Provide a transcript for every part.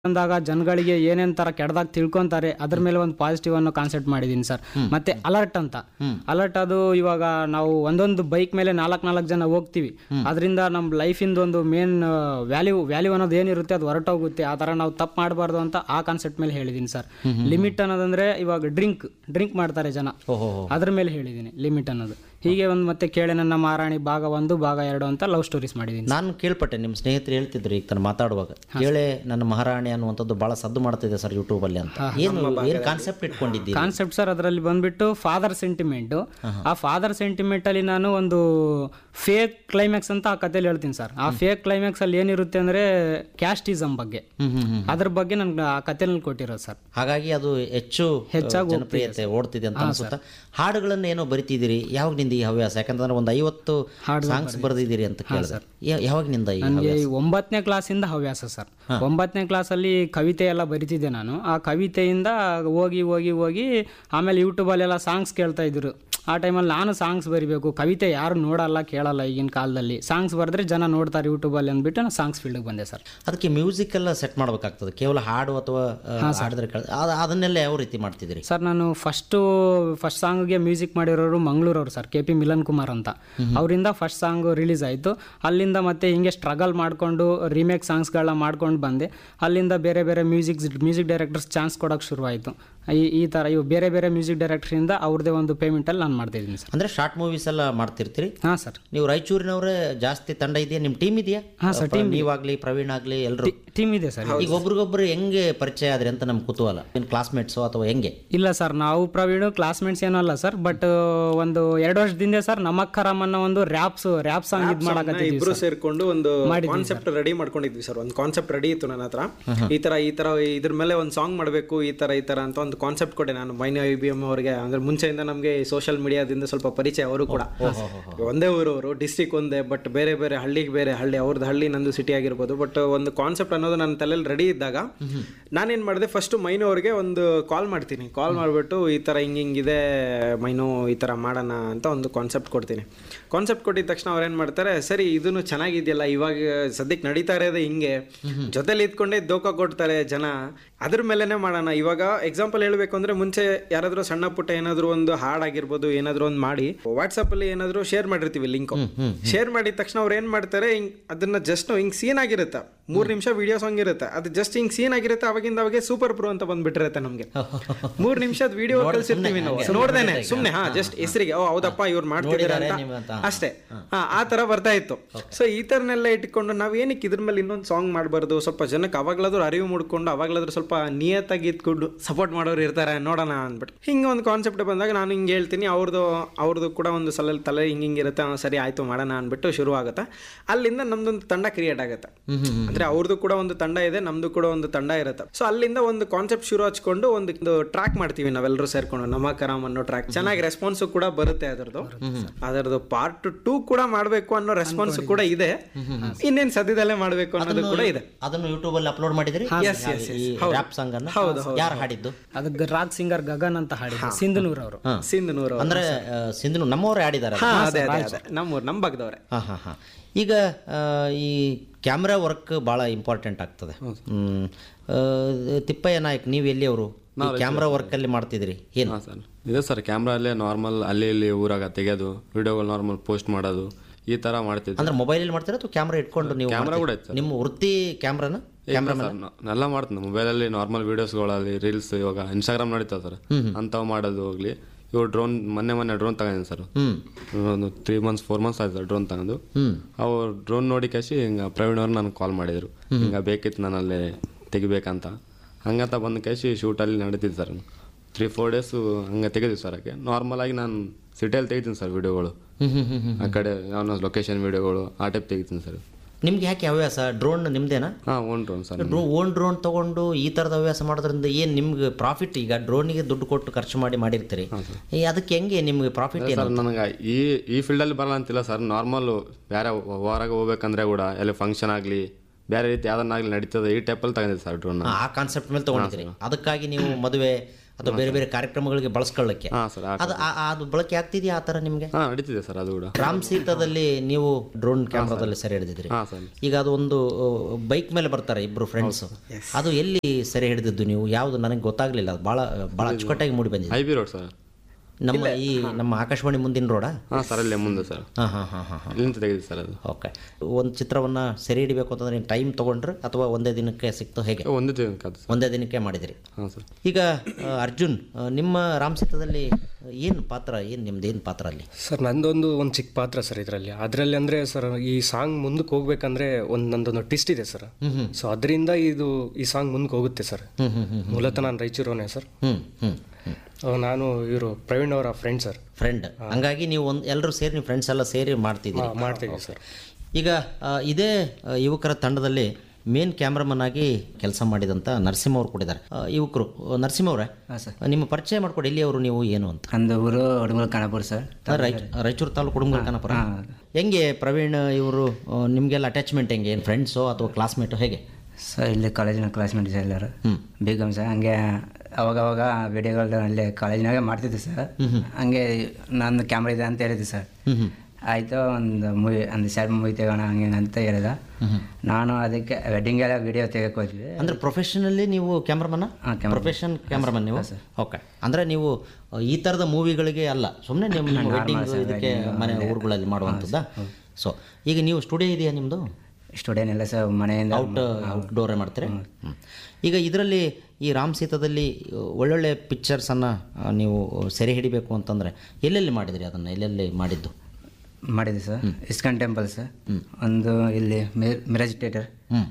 ಅಂದಾಗ ಜನಗಳಿಗೆ ಏನೇನ್ ತರ ಕೆಟ್ಟದಾಗ ತಿಳ್ಕೊಂತಾರೆ ಅದ್ರ ಮೇಲೆ ಒಂದು ಪಾಸಿಟಿವ್ ಅನ್ನೋ ಕಾನ್ಸೆಪ್ಟ್ ಮಾಡಿದೀನಿ ಸರ್ ಮತ್ತೆ ಅಲರ್ಟ್ ಅಂತ ಅಲರ್ಟ್ ಅದು ಇವಾಗ ನಾವು ಒಂದೊಂದು ಬೈಕ್ ಮೇಲೆ ನಾಲ್ಕು ನಾಲ್ಕು ಜನ ಹೋಗ್ತೀವಿ ಅದರಿಂದ ನಮ್ಮ ಲೈಫಿಂದ ಒಂದು ಮೇನ್ ವ್ಯಾಲ್ಯೂ ವ್ಯಾಲ್ಯೂ ಅನ್ನೋದು ಏನಿರುತ್ತೆ ಅದು ಹೊರಟೋಗುತ್ತೆ ಆ ಥರ ನಾವು ತಪ್ಪು ಮಾಡಬಾರ್ದು ಅಂತ ಆ ಕಾನ್ಸೆಪ್ಟ್ ಮೇಲೆ ಹೇಳಿದ್ದೀನಿ ಸರ್ ಲಿಮಿಟ್ ಅನ್ನೋದಂದ್ರೆ ಇವಾಗ ಡ್ರಿಂಕ್ ಡ್ರಿಂಕ್ ಮಾಡ್ತಾರೆ ಜನ ಓಹೋ ಅದ್ರ ಮೇಲೆ ಹೇಳಿದ್ದೀನಿ ಲಿಮಿಟ್ ಅನ್ನೋದು ಹೀಗೆ ಒಂದು ಮತ್ತೆ ಕೇಳೆ ನನ್ನ ಮಾರಾಣಿ ಭಾಗ ಒಂದು ಭಾಗ ಎರಡು ಅಂತ ಲವ್ ಸ್ಟೋರೀಸ್ ಮಾಡಿದ್ದೀನಿ ನಾನು ಕೇಳ್ಪಟ್ಟೆ ನಿಮ್ಮ ಸ್ನೇಹಿತರು ಹೇಳ್ತಿದ್ರು ಈಗ ತನ್ನ ಮಾತಾಡುವಾಗ ಕೇಳೆ ನನ್ನ ಮಹಾರಾಣಿ ಅನ್ನುವಂಥದ್ದು ಭಾಳ ಸದ್ದು ಮಾಡ್ತಿದೆ ಸರ್ ಯೂಟ್ಯೂಬಲ್ಲಿ ಅಂತ ಏನು ಏನು ಕಾನ್ಸೆಪ್ಟ್ ಇಟ್ಕೊಂಡಿದ್ದೀರಿ ಕಾನ್ಸೆಪ್ಟ್ ಸರ್ ಅದರಲ್ಲಿ ಬಂದ್ಬಿಟ್ಟು ಫಾದರ್ ಸೆಂಟಿಮೆಂಟ್ ಆ ಫಾದರ್ ಸೆಂಟಿಮೆಂಟ್ ಅಲ್ಲಿ ನಾನು ಒಂದು ಫೇಕ್ ಕ್ಲೈಮ್ಯಾಕ್ಸ್ ಅಂತ ಆ ಕಥೆಯಲ್ಲಿ ಹೇಳ್ತೀನಿ ಸರ್ ಆ ಫೇಕ್ ಕ್ಲೈಮ್ಯಾಕ್ಸ್ ಅಲ್ಲಿ ಏನಿರುತ್ತೆ ಅಂದ್ರೆ ಕ್ಯಾಸ್ಟಿಸಮ್ ಬಗ್ಗೆ ಹ್ಮ್ ಹ್ಮ್ ಹ್ಮ್ ಅದ್ರ ಬಗ್ಗೆ ನನ್ಗೆ ಆ ಕಥೆಯಲ್ಲಿ ಕೊಟ್ಟಿರೋದು ಸರ್ ಹಾಗಾಗಿ ಅದು ಹೆಚ್ಚು ಹೆಚ್ಚಾಗಿ ಜನಪ್ರಿಯತೆ ಓಡ್ತಿದೆ ಅಂತ ಅನ್ಸುತ್ತಾ ಹಾಡುಗಳನ್ನ ಏನೋ ಬರಿತಿದ್ದೀರಿ ಯಾವಾಗನಿಂದ ಈ ಹವ್ಯಾಸ ಯಾಕಂತಂದ್ರೆ ಒಂದು ಐವತ್ತು ಸಾಂಗ್ಸ್ ಬರೆದಿದ್ದೀರಿ ಅಂತ ಕೇಳಿದೆ ಯಾ- ಯಾವಾಗಿನಿಂದ ಈ ನನಗೆ ಒಂಬತ್ತನೇ ಕ್ಲಾಸಿಂದ ಹವ್ಯಾಸ ಸರ್ ಒಂಬತ್ತನೇ ಕ್ಲಾಸಲ್ಲಿ ಕವಿತೆ ಎಲ್ಲ ಬರಿತಿದ್ದೆ ನಾನು ಆ ಕವಿತೆಯಿಂದ ಹೋಗಿ ಹೋಗಿ ಹೋಗಿ ಆಮೇಲೆ ಯೂಟ್ಯೂಬಲ್ಲೆಲ್ಲ ಸಾಂಗ್ಸ್ ಕೇಳ್ತಾ ಇದ್ರು ಆ ಟೈಮಲ್ಲಿ ನಾನು ಸಾಂಗ್ಸ್ ಬರಿಬೇಕು ಕವಿತೆ ಯಾರು ನೋಡಲ್ಲ ಕೇಳಲ್ಲ ಈಗಿನ ಕಾಲದಲ್ಲಿ ಸಾಂಗ್ಸ್ ಬರೆದ್ರೆ ಜನ ನೋಡ್ತಾರೆ ಯೂಟ್ಯೂಬಲ್ಲಿ ಅಂದ್ಬಿಟ್ಟು ನಾನು ಸಾಂಗ್ಸ್ ಫೀಲ್ಡ್ಗೆ ಬಂದೆ ಸರ್ ಅದಕ್ಕೆ ಮ್ಯೂಸಿಕ್ ಎಲ್ಲ ಸೆಟ್ ಮಾಡ್ಬೇಕಾಗ್ತದೆ ಕೇವಲ ಹಾಡು ಅಥವಾ ಆ, ಹಾಡಿದ್ರೆ ಕೇಳ ಅದ್- ಅದನ್ನೆಲ್ಲ ಯಾವ ರೀತಿ ಮಾಡ್ತಿದ್ದೀರಿ ಸರ್ ನಾನು ಫಸ್ಟು ಫಸ್ಟ್ ಸಾಂಗ್ಗೆ ಮ್ಯೂಸಿಕ್ ಮಾಡಿರೋರು ಮಂಗಳೂರವ್ರು sir K P Milan Kumar ಅಂತ ಅವರಿಂದ ಫಸ್ಟ್ ಸಾಂಗ್ ರಿಲೀಸ್ ಆಯಿತು ಅಲ್ಲಿಂದ ಮತ್ತೆ ಹಿಂಗೆ ಸ್ಟ್ರಗಲ್ ಮಾಡಿಕೊಂಡು ರೀಮೇಕ್ ಸಾಂಗ್ಸ್ಗಳನ್ನ ಮಾಡ್ಕೊಂಡು ಬಂದೆ ಅಲ್ಲಿಂದ ಬೇರೆ ಬೇರೆ ಮ್ಯೂಸಿಕ್ ಮ್ಯೂಸಿಕ್ ಡೈರೆಕ್ಟರ್ಸ್ ಚಾನ್ಸ್ ಕೊಡೋಕೆ ಶುರುವಾಯಿತು ಈ ಈ ಥರ ಇವು ಬೇರೆ ಬೇರೆ ಮ್ಯೂಸಿಕ್ ಡೈರೆಕ್ಟರಿಂದ ಅವ್ರದ್ದೇ ಒಂದು ಪೇಮೆಂಟಲ್ಲಿ ನಾನು ಮಾಡ್ತಿದ್ದೀನಿ ಸರ್ ಅಂದ್ರೆ ಶಾರ್ಟ್ ಮೂವೀಸ್ ಎಲ್ಲ ಮಾಡ್ತಿರ್ತೀರಿ ಹಾಂ ಸರ್ ನೀವು ರಾಯಚೂರಿನವರೇ ಜಾಸ್ತಿ ತಂಡ ಇದೆಯಾ ನಿಮ್ಮ ಟೀಮ್ ಇದೆಯಾ ಹಾಂ ಸರ್ ಪ್ರ- ನೀವಾಗ್ಲಿ ಪ್ರವೀಣ್ ಆಗ್ಲಿ ಎಲ್ಲರೂ ಟೀಮ್ ಇದೆ ಸರ್ ಈಗ ಒಬ್ರಿಗೊಬ್ರು ಹೆಂಗೆ ಪರಿಚಯ ಆದ್ರಿ ಅಂತ ನಮ್ಗೆ ಕುತೂಹಲ ನಿಮ್ಮ ಕ್ಲಾಸ್ಮೇಟ್ಸು ಅಥವಾ ಹೆಂಗೆ ಇಲ್ಲ ಸರ್ ನಾವು ಪ್ರವೀಣ್ ಕ್ಲಾಸ್ಮೇಟ್ಸ್ ಏನೂ ಅಲ್ಲ ಸರ್ ಬಟ್ ಒಂದು ಎರಡು ವರ್ಷದಿಂದ ಸರ್ ನಮಕ್ಕರಮ್ ಅನ್ನೋ ಒಂದು ರ್ಯಾಪ್ಸ್ ರ್ಯಾಪ್ ಸಾಂಗ್ ಇದು ಮಾಡಕತ್ತಿದ್ವಿ ಇಬ್ರು ಸೇರ್ಕೊಂಡು ಒಂದು ಕಾನ್ಸೆಪ್ಟ್ ರೆಡಿ ಮಾಡ್ಕೊಂಡಿದ್ವಿ ಸರ್ ಒಂದು ಕಾನ್ಸೆಪ್ಟ್ ರೆಡಿ ಇತ್ತು ನನ್ನ ಹತ್ರ ಈ ತರ ಈ ತರ ಇದ್ರ ಮೇಲೆ ಒಂದು ಸಾಂಗ್ ಮಾಡಬೇಕು ಈ ತರ ಈ ತರ ಅಂತ ಒಂದು ಕಾನ್ಸೆಪ್ಟ್ ಕೊಟ್ಟೆ ನಾನು ಮೈನ ಐ ಬಿ ಎಂ ಅವರಿಗೆ ಅಂದ್ರೆ ಮುಂಚೆಯಿಂದ ನಮಗೆ ಸೋಷಿಯಲ್ ಮೀಡಿಯಾದಿಂದ ಸ್ವಲ್ಪ ಪರಿಚಯ ಅವರು ಕೂಡ ಒಂದೇ ಊರವರು ಡಿಸ್ಟಿಕ್ ಒಂದೇ ಬಟ್ ಬೇರೆ ಬೇರೆ ಹಳ್ಳಿಗೆ ಬೇರೆ ಹಳ್ಳಿ ಅವ್ರದ್ದು ಹಳ್ಳಿ ನಂದು ಸಿಟಿ ಆಗಿರ್ಬೋದು ಬಟ್ ಒಂದು ಕಾನ್ಸೆಪ್ಟ್ ಅನ್ನೋದು ನನ್ನ ತಲೆಯಲ್ಲಿ ರೆಡಿ ಇದ್ದಾಗ ನಾನೇನು ಮಾಡಿದೆ ಫಸ್ಟ್ ಮೈನು ಅವ್ರಿಗೆ ಒಂದು ಕಾಲ್ ಮಾಡ್ತೀನಿ ಕಾಲ್ ಮಾಡಿಬಿಟ್ಟು ಈ ಥರ ಹಿಂಗೆ ಹಿಂಗಿದೆ ಮೈನು ಈ ಥರ ಮಾಡೋಣ ಅಂತ ಒಂದು ಕಾನ್ಸೆಪ್ಟ್ ಕೊಡ್ತೀನಿ ಕಾನ್ಸೆಪ್ಟ್ ಕೊಟ್ಟಿದ ತಕ್ಷಣ ಅವ್ರು ಏನು ಮಾಡ್ತಾರೆ ಸರಿ ಇದನ್ನು ಚೆನ್ನಾಗಿದೆಯಲ್ಲ ಇವಾಗ ಸದ್ಯಕ್ಕೆ ನಡೀತಾ ಇರೋದೇ ಹಿಂಗೆ ಜೊತೆಲಿ ಇದ್ಕೊಂಡೇ ದೋಖ ಕೊಡ್ತಾರೆ ಜನ ಅದ್ರ ಮೇಲೆನೆ ಮಾಡೋಣ ಇವಾಗ ಎಕ್ಸಾಂಪಲ್ ಹೇಳಬೇಕು ಅಂದ್ರೆ ಮುಂಚೆ ಯಾರಾದರೂ ಸಣ್ಣ ಪುಟ್ಟ ಏನಾದರೂ ಒಂದು ಹಾಡಾಗಿರ್ಬೋದು ಏನಾದರೂ ಒಂದು ಮಾಡಿ ವಾಟ್ಸಪ್ಪಲ್ಲಿ ಏನಾದರೂ ಶೇರ್ ಮಾಡಿರ್ತೀವಿ ಲಿಂಕ್ ಶೇರ್ ಮಾಡಿದ ತಕ್ಷಣ ಅವ್ರು ಏನು ಮಾಡ್ತಾರೆ ಹಿಂಗ್ ಅದನ್ನ ಜಸ್ಟ್ ಹಿಂಗ್ ಸೀನ್ ಆಗಿರುತ್ತೆ ಮೂರು ನಿಮಿಷ ವಿಡಿಯೋ ಸಾಂಗ್ ಇರುತ್ತೆ ಅದು ಜಸ್ಟ್ ಹಿಂಗ್ ಸೀನ್ ಆಗಿರುತ್ತೆ ಅವಾಗಿಂದ ಅವಾಗೆ ಸೂಪರ್ ಪ್ರೋ ಅಂತ ಬಂದ್ಬಿಟ್ಟಿರುತ್ತೆ ನಮಗೆ ಮೂರ್ ನಿಮಿಷದ ವಿಡಿಯೋ ಕಳ್ಸಿರ್ತೀವಿ ನಾವು ನೋಡ್ದೇನೆ ಸುಮ್ನೆ ಹಾ ಜಸ್ಟ್ ಹೆಸರಿಗೆ ಓ ಹೌದಪ್ಪ ಇವ್ರು ಮಾಡ್ತಿದ್ದಾರೆ ನೀವು ಅಂತ ಅಂತ. ಅಷ್ಟೇ ಹಾ ಆ ತರ ಬರ್ತಾ ಇತ್ತು ಸೊ ಈ ತರನೆಲ್ಲ ಇಟ್ಕೊಂಡು ನಾವ್ ಏನಕ್ಕೆ ಇದ್ರ ಮೇಲೆ ಇನ್ನೊಂದು ಸಾಂಗ್ ಮಾಡಬಾರ್ದು ಸ್ವಲ್ಪ ಜನಕ್ಕೆ ಅವಾಗ್ಲಾದ್ರೂ ಅರಿವು ಮೂಡ್ಕೊಂಡು ಅವಾಗ್ಲಾದ್ರೂ ಸ್ವಲ್ಪ ನಿಯತ್ತಾಗಿ ಇದ್ಕೊಂಡು ಸಪೋರ್ಟ್ ಮಾಡೋರು ಇರ್ತಾರೆ ನೋಡೋಣ ಅಂದ್ಬಿಟ್ಟು ಹಿಂಗೆ ಒಂದು ಕಾನ್ಸೆಪ್ಟ್ ಬಂದಾಗ ನಾನು ಹಿಂಗೆ ಹೇಳ್ತೀನಿ ಅವ್ರದ್ದು ಅವ್ರದ್ದು ಕೂಡ ಒಂದು ಸಲ ತಲೆ ಹಿಂಗೆ ಹಿಂಗೆ ಇರುತ್ತೆ ಆ, ಸರಿ ಆಯ್ತು ಮಾಡೋಣ ಅಂದ್ಬಿಟ್ಟು ಶುರು ಆಗುತ್ತೆ ಅಲ್ಲಿಂದ ನಮ್ದೊಂದು ತಂಡ ಕ್ರಿಯೇಟ್ ಆಗುತ್ತೆ ಅಂದ್ರೆ ಅವ್ರದ್ದು ಕೂಡ ಒಂದು ತಂಡ ಇದೆ ನಮ್ದು ಕೂಡ ಒಂದು ತಂಡ ಇರುತ್ತೆ ಸೊ ಅಲ್ಲಿಂದ ಒಂದು ಕಾನ್ಸೆಪ್ಟ್ ಶುರು ಹಚ್ಕೊಂಡು ಒಂದು ಟ್ರ್ಯಾಕ್ ಮಾಡ್ತೀವಿ ನಾವೆಲ್ಲರೂ ಸೇರ್ಕೊಂಡು ನಮಕರಾಮ್ ಅನ್ನೋ ಟ್ರ್ಯಾಕ್ ಚೆನ್ನಾಗಿ ರೆಸ್ಪಾನ್ಸ್ ಕೂಡ ಬರುತ್ತೆ ಅದರದ್ದು ಅದರದ್ದು ಪಾರ್ಟ್ ಟೂ ಕೂಡ ಮಾಡಬೇಕು ಅನ್ನೋ ರೆಸ್ಪಾನ್ಸ್ ಕೂಡ ಇದೆ ಇನ್ನೇನು ಸದ್ಯದಲ್ಲೇ ಮಾಡಬೇಕು ಅನ್ನೋದು ಕೂಡ ಇದೆ ಅದನ್ನು ಯೂಟ್ಯೂಬ್ ಅಲ್ಲಿ ಅಪ್ಲೋಡ್ ಮಾಡಿದ್ರಿ yes, yes, yes. ಹೌದು. ರ್ಯಾಪ್ ಸಾಂಗ್ ಅನ್ನ ಯಾರು ಹಾಡಿದ್ದು ಅದಕ್ಕೆ ರಾಗ್ ಸಿಂಗರ್ ಗಗನ್ ಅಂತ ಹಾಡಿದ್ರು ಸಿಂಧನೂರ್ ಅವರು ಸಿಂಧು ನೂರು ಅಂದ್ರೆ ಆ, ಸಿಂಧು ನಮ್ಮವ್ರು ಹಾಡಿದಾರೆ ಹಾ ಅದೇ ಅದೇ ಅದೇ ನಮ್ಮೂರು ನಮ್ಮ ಭಾಗದವ್ರೆ ಹಾ ಹಾ ಹಾ ಈಗ ಆ, ಈ ಕ್ಯಾಮ್ರಾ ವರ್ಕ್ ಭಾಳ ಇಂಪಾರ್ಟೆಂಟ್ ಆಗ್ತದೆ ಹ್ಮ್. ಆ, ತಿಪ್ಪಯ್ಯ ನಾಯಕ್ ನೀವು ಎಲ್ಲಿಯವರು ಈ ಕ್ಯಾಮ್ರಾ ವರ್ಕಲ್ಲಿ ಮಾಡ್ತಿದ್ರಿ ಏನು ಹಾಂ ಸರ್ ಇದೆ ಸರ್ ಕ್ಯಾಮ್ರಾ ಅಲ್ಲೇ ನಾರ್ಮಲ್ ಅಲ್ಲಿ ಇಲ್ಲಿ ಊರಾಗ ತೆಗೆಯೋದು ವಿಡಿಯೋಗಳು ನಾರ್ಮಲ್ ಪೋಸ್ಟ್ ಮಾಡೋದು ಈ ಥರ ಮಾಡ್ತಿದ್ದೆ ಅಂದ್ರೆ ಮೊಬೈಲಲ್ಲಿ ಮಾಡ್ತೀರಾ ಅಥವಾ ಕ್ಯಾಮ್ರಾ ಇಟ್ಕೊಂಡು ನೀವು ಕ್ಯಾಮ್ರಾ ಕೂಡ ಮಾಡ್ತೀರಾ? ಇತ್ತು ನಿಮ್ಮ ವೃತ್ತಿ ಕ್ಯಾಮ್ರಾನ ಇಲ್ಲ ಸರ್ ಎಲ್ಲ ಮಾಡ್ತೀನಿ ಮೊಬೈಲಲ್ಲಿ ನಾರ್ಮಲ್ ವೀಡಿಯೋಸ್ಗಳಲ್ಲಿ ರೀಲ್ಸ್ ಇವಾಗ ಇನ್ಸ್ಟಾಗ್ರಾಮ್ ನಡೀತಾವೆ ಸರ್ ಅಂಥವು ಮಾಡೋದು ಹೋಗ್ಲಿ ಇವಾಗ ಡ್ರೋನ್ ಮೊನ್ನೆ ಮೊನ್ನೆ ಡ್ರೋನ್ ತಗೊಂಡಿದ್ದೀನಿ ಸರ್ ಹ್ಮ್ ಒಂದು ತ್ರೀ ಮಂತ್ಸ್ ಫೋರ್ ಮಂತ್ಸ್ ಆಯ್ತು ಸರ್ ಡ್ರೋನ್ ತಗೊಂಡು ಹ್ಮ್ ಅವ್ರು ಡ್ರೋನ್ ನೋಡಿ ಕಸಿ ಹಿಂಗೆ ಪ್ರವೀಣ್ ಅವ್ರು ನನಗೆ ಕಾಲ್ ಮಾಡಿದರು ಹಿಂಗೆ ಬೇಕಿತ್ತು ನಾನು ಅಲ್ಲೇ ತೆಗಿಬೇಕಂತ ಹಂಗಂತ ಬಂದು ಕಸಿ ಶೂಟಲ್ಲಿ ನಡೀತಿದ್ದು ಸರ್ ತ್ರೀ ಫೋರ್ ಡೇಸು ಹಂಗೆ ತೆಗೆದಿವಿ ಸರ್ ಅದಕ್ಕೆ ನಾರ್ಮಲಾಗಿ ನಾನು ಸಿಟಿಯಲ್ಲಿ ತೆಗಿತೀನಿ ಸರ್ ವಿಡಿಯೋಗಳು ಹ್ಮ್ ಹ್ಮ್ ಹ್ಮ್ ಹ್ಮ್ ಆ ಕಡೆ ಯಾವ ಲೊಕೇಶನ್ ವಿಡಿಯೋಗಳು ಆ ಟೈಪ್ ತೆಗಿತೀನಿ ಸರ್ ನಿಮ್ಗೆ ಯಾಕೆ ಹವ್ಯಾಸ ಡ್ರೋನ್ ನಿಮ್ದೇನಾ ಹಾಂ ಓನ್ ಡ್ರೋನ್ ಸರ್ ಡ್ರೋ ಓನ್ ಡ್ರೋನ್ ತಗೊಂಡು ಈ ಥರದ ಹವ್ಯಾಸ ಮಾಡೋದ್ರಿಂದ ಏನು ನಿಮ್ಗೆ ಪ್ರಾಫಿಟ್ ಈಗ ಡ್ರೋನಿಗೆ ದುಡ್ಡು ಕೊಟ್ಟು ಖರ್ಚು ಮಾಡಿ ಮಾಡಿರ್ತೀರಿ ಈ ಅದಕ್ಕೆ ಹೆಂಗೆ ನಿಮ್ಗೆ ಪ್ರಾಫಿಟ್ ಏನು ಸರ್ ನನಗೆ ಈ ಈ ಫೀಲ್ಡಲ್ಲಿ ಬರಲ್ಲ ಅಂತಿಲ್ಲ ಸರ್ ನಾರ್ಮಲ್ ಬೇರೆ ಹೊರಗೆ ಹೋಗ್ಬೇಕಂದ್ರೆ ಕೂಡ ಎಲ್ಲಿ ಫಂಕ್ಷನ್ ಆಗಲಿ ಬೇರೆ ರೀತಿ ಯಾವ್ದನ್ನಾಗ್ಲಿ ನಡೀತದೆ ಈ ಟೈಪಲ್ಲಿ ತಗೊಂಡಿದ್ದೆ ಸರ್ ಡ್ರೋನ್ ಆ ಕಾನ್ಸೆಪ್ಟ್ ಮೇಲೆ ತಗೊಂಡಿದ್ದೀರಿ ಅದಕ್ಕಾಗಿ ನೀವು ಮದುವೆ ಅಥವಾ ಬೇರೆ ಬೇರೆ ಕಾರ್ಯಕ್ರಮಗಳಿಗೆ ಬಳಸ್ಕೊಳ್ಳಕ್ಕೆ ಹಾಂ ಸರ್ ಅದು ಆ- ಆ- ಅದು ಬಳಕೆ ಆಗ್ತಿದೆಯಾ ಆ ಥರ ನಿಮಗೆ ಹಾಂ ನಡೀತಿದೆ ಸರ್ ಅದು ಕೂಡ ರಾಮ್ ಸೀತಾದಲ್ಲಿ ನೀವು ಡ್ರೋನ್ ಕ್ಯಾಮ್ರಾದಲ್ಲಿ ಸೆರೆ ಹಿಡಿದಿದ್ರಿ ಹಾಂ ಸರ್ ಈಗ ಅದು ಒಂದು ಬೈಕ್ ಮೇಲೆ ಬರ್ತಾರೆ ಇಬ್ರು ಫ್ರೆಂಡ್ಸ್ ಅದು ಎಲ್ಲಿ ಸೆರೆ ಹಿಡಿದಿದ್ದು ನೀವು ಯಾವುದು ನನಗೆ ಗೊತ್ತಾಗ್ಲಿಲ್ಲ ಅದು ಭಾಳ ಭಾಳ ಅಚ್ಚುಕಟ್ಟಾಗಿ ಮೂಡಿ ಬಂದಿದೆ ಐ ಬಿ ರೋಡ್ ಸರ್ ನಮ್ಮ ಈ ನಮ್ಮ ಆಕಾಶವಾಣಿ ಮುಂದಿನ ರೋಡಾ ಹಾಂ ಸರ್ ಅಲ್ಲೇ ಮುಂದೆ ಸರ್ ಹಾಂ ಹಾಂ ಹಾಂ ಹಾಂ ಹಾಂ ಇಲ್ಲಿಂದ ತೆಗೆದಿದೆ ಸರ್ ಅದು ಓಕೆ ಒಂದು ಚಿತ್ರವನ್ನು ಸೆರೆ ಹಿಡಿಬೇಕು ಅಂತಂದ್ರೆ ನೀವು ಟೈಮ್ ತೊಗೊಂಡ್ರೆ ಅಥವಾ ಒಂದೇ ದಿನಕ್ಕೆ ಸಿಕ್ತು ಹೇಗೆ ಒಂದೇ ತೆಗೆದು ಸರ್ ಒಂದೇ ದಿನಕ್ಕೆ ಮಾಡಿದಿರಿ ಹಾಂ ಸರ್ ಈಗ ಆ, ಅರ್ಜುನ್ ಆ, ನಿಮ್ಮ ರಾಮ್ ಸೀತಾದಲ್ಲಿ ಏನು ಪಾತ್ರ ಏನು ನಿಮ್ದು ಏನು ಪಾತ್ರ ಅಲ್ಲಿ ಸರ್ ನಂದೊಂದು ಒಂದು ಚಿಕ್ಕ ಪಾತ್ರ ಸರ್ ಇದರಲ್ಲಿ ಅದರಲ್ಲಿ ಅಂದರೆ ಸರ್ ಈ ಸಾಂಗ್ ಮುಂದಕ್ಕೆ ಹೋಗ್ಬೇಕಂದ್ರೆ ಒಂದು ನಂದೊಂದು ಟಿಸ್ಟ್ ಇದೆ ಸರ್ ಸೊ ಅದರಿಂದ ಇದು ಈ ಸಾಂಗ್ ಮುಂದಕ್ಕೆ ಹೋಗುತ್ತೆ ಸರ್ ಮೂಲತಃ ನಾನು ರಾಯಚೂರವನೇ ಸರ್ ಹ್ಞೂ ಹ್ಞೂ ಅಹ್, ನಾನು ಇವರು ಪ್ರವೀಣ್ ಅವರ ಫ್ರೆಂಡ್ ಸರ್ ಫ್ರೆಂಡ್ ಹಂಗಾಗಿ ನೀವು ಒಂದು ಎಲ್ಲರೂ ಸೇರಿ ನೀವು ಫ್ರೆಂಡ್ಸ್ ಎಲ್ಲ ಸೇರಿ ಮಾಡ್ತಿದ್ದೀರಿ ಮಾಡ್ತಿದ್ದೀವಿ ಸರ್ ಈಗ ಆ, ಇದೇ ಆ, ಯುವಕರ ತಂಡದಲ್ಲಿ ಮೇನ್ ಕ್ಯಾಮ್ರಾಮನ್ ಆಗಿ ಕೆಲಸ ಮಾಡಿದಂಥ ನರಸಿಂಹ ಅವರು ಕೊಟ್ಟಿದ್ದಾರೆ ಆ, ಯುವಕರು ಆ, ನರಸಿಂಹ ಅವರೇ ನಿಮ್ಮ ಪರಿಚಯ ಮಾಡ್ಕೊಡಿ ಎಲ್ಲಿ ಅವರು ನೀವು ಏನು ಅಂತ ನಂದು ಊರು ಉಡುಮಲ್ ಖಾನಾಪುರ ಸರ್ ಆ, ರಾಯಚೂ- ರಾಯಚೂರು ತಾಲೂಕು ಕುಡುಂಬ ಕನಪುರ ಹೆಂಗೆ ಪ್ರವೀಣ್ ಇವರು ಆ, ನಿಮಗೆಲ್ಲ ಅಟ್ಯಾಚ್ಮೆಂಟ್ ಹೆಂಗೆ ಏನು ಫ್ರೆಂಡ್ಸೋ ಅಥವಾ ಕ್ಲಾಸ್ಮೇಟು ಹೇಗೆ ಸರ್ ಇಲ್ಲಿ ಕಾಲೇಜಿನ ಕ್ಲಾಸ್ಮೇಟ್ಸ್ ಎಲ್ಲರೂ ಬಿಗಮ್ ಸರ್ ಹಂಗೆ ಅವಾಗ ಅವಾಗ ವಿಡಿಯೋಗಳು ಅಲ್ಲೇ ಕಾಲೇಜಿನಾಗೆ ಮಾಡ್ತಿದ್ದೆ ಸರ್ ಹಂಗೆ ನಂದು ಕ್ಯಾಮ್ರಾ ಇದೆ ಅಂತ ಹೇಳಿದ್ದೆ ಸರ್ ಆಯಿತು ಒಂದು ಮೂವಿ ಒಂದು ಶಾರ್ಟ್ ಮೂವಿ ತೆಗೋಣ ಹಂಗೆ ಹಿಂಗೆ ಅಂತ ಹೇಳಿದ ನಾನು ಅದಕ್ಕೆ ವೆಡ್ಡಿಂಗೆಲ್ಲ ವಿಡಿಯೋ ತೆಗೋಕೆ ಹೋದ್ವಿ ಅಂದ್ರೆ ಪ್ರೊಫೆಷನಲ್ಲಿ ನೀವು ಕ್ಯಾಮ್ರಾಮನ್ನ ಹಾಂ, cameraman. ಪ್ರೊಫೆಷನ್ ಕ್ಯಾಮ್ರಾಮನ್ ನೀವು ಓಕೆ ಅಂದ್ರೆ ನೀವು ಆ, ಈ ಥರದ ಮೂವಿಗಳಿಗೆ ಅಲ್ಲ ಸುಮ್ಮನೆ ನಿಮ್ಮ ನಿಮ್ಮ ವೆಡ್ಡಿಂಗ್ ಇದಕ್ಕೆ ಮನೆ ಊರುಗಳಲ್ಲಿ ಮಾಡುವಂಥದ್ದಾ ಸೊ ಈಗ ನೀವು ಸ್ಟುಡಿಯೋ ಇದೆಯಾ ನಿಮ್ಮದು ಸ್ಟೂಡೆಂಟ್ ಎಲ್ಲ ಸರ್ ಮನೆಯಿಂದ ಔಟ್ ಔಟ್ಡೋರೇ ಮಾಡ್ತೀರಿ ಹ್ಮ್. ಈಗ ಇದರಲ್ಲಿ ಈ ರಾಮ್ ಸೀತಾದಲ್ಲಿ ಒಳ್ಳೊಳ್ಳೆ ಪಿಕ್ಚರ್ಸನ್ನು ನೀವು ಸೆರೆ ಹಿಡಿಬೇಕು ಅಂತಂದರೆ ಎಲ್ಲೆಲ್ಲಿ ಮಾಡಿದ್ರಿ ಅದನ್ನು ಎಲ್ಲೆಲ್ಲಿ ಮಾಡಿದ್ದು ಮಾಡಿದ್ದೆ ಸರ್ ಇಸ್ಕಾನ್ ಟೆಂಪಲ್ ಸರ್ ಒಂದು ಇಲ್ಲಿ ಮಿರ್- ಮಿರಾಜ್ ಥಿಯೇಟರ್ ಹ್ಞೂ